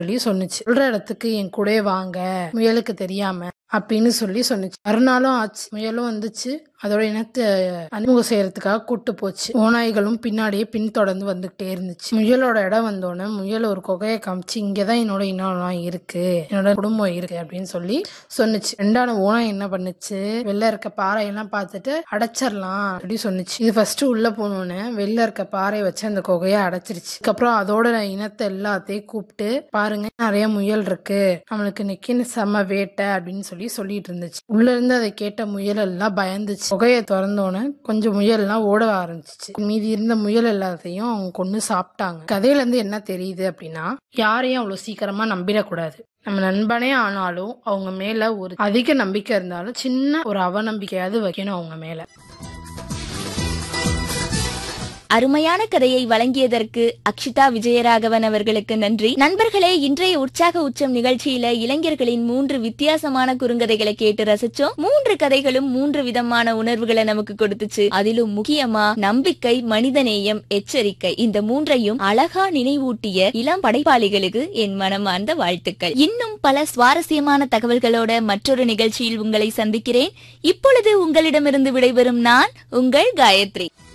சொல்லி சொன்னுச்சு சொல்ற இடத்துக்கு என் கூட வாங்க முயலுக்கு தெரியாம அப்படின்னு சொல்லி சொன்னுச்சு மறுநாளும் ஆச்சு முயலும் வந்துச்சு அதோட இனத்தை அறிமுகம் செய்யறதுக்காக கூட்டு போச்சு ஓநாய்களும் பின்னாடியே பின்தொடர்ந்து வந்துகிட்டே இருந்துச்சு முயலோட இடம் வந்தோடனே முயல் ஒரு குகையை காமிச்சு இங்கதான் என்னோட இனம் இருக்கு என்னோட குடும்பம் இருக்கு அப்படின்னு சொல்லி சொன்னுச்சு ரெண்டான ஓனாய் என்ன பண்ணுச்சு வெளில இருக்க பாறையெல்லாம் பார்த்துட்டு அடைச்சிடலாம் அப்படி சொன்னுச்சு இது ஃபர்ஸ்ட் உள்ள போனோன்னு வெளில இருக்க பாறை வச்சு அந்த குகையை அடைச்சிருச்சு அதுக்கப்புறம் அதோட இனத்தை எல்லாத்தையும் கூப்பிட்டு பாருங்க நிறைய முயல் இருக்கு நம்மளுக்கு இன்னைக்கு செம்ம வேட்டை அப்படின்னு சொல்லி சொல்லிட்டு இருந்துச்சு உள்ள இருந்து அதை கேட்ட முயல் எல்லாம் பயந்துச்சு புகையை திறந்தோன்னே கொஞ்சம் முயல்லாம் ஓட ஆரம்பிச்சிச்சு மீதி இருந்த முயல் எல்லாத்தையும் அவங்க கொண்டு சாப்பிட்டாங்க கதையில இருந்து என்ன தெரியுது அப்படின்னா யாரையும் அவ்வளவு சீக்கிரமா நம்பிடக்கூடாது நம்ம நண்பனே ஆனாலும் அவங்க மேல ஒரு அதிக நம்பிக்கை இருந்தாலும் சின்ன ஒரு அவநம்பிக்கையாவது வைக்கணும் அவங்க மேல அருமையான கதையை வழங்கியதற்கு அக்ஷிதா விஜயராகவன் அவர்களுக்கு நன்றி நண்பர்களே இன்றைய உற்சாக உச்சம் நிகழ்ச்சியில இளைஞர்களின் மூன்று வித்தியாசமான குறுங்கதைகளை கேட்டு ரசிச்சோம் மூன்று கதைகளும் மூன்று விதமான உணர்வுகளை நமக்கு கொடுத்துச்சு அதிலும் முக்கியமா நம்பிக்கை மனிதநேயம் எச்சரிக்கை இந்த மூன்றையும் அழகா நினைவூட்டிய இளம் படைப்பாளிகளுக்கு என் மனமார்ந்த வாழ்த்துக்கள் இன்னும் பல சுவாரஸ்யமான தகவல்களோட மற்றொரு நிகழ்ச்சியில் உங்களை சந்திக்கிறேன் இப்பொழுது உங்களிடமிருந்து விடைபெறும் நான் உங்கள் காயத்ரி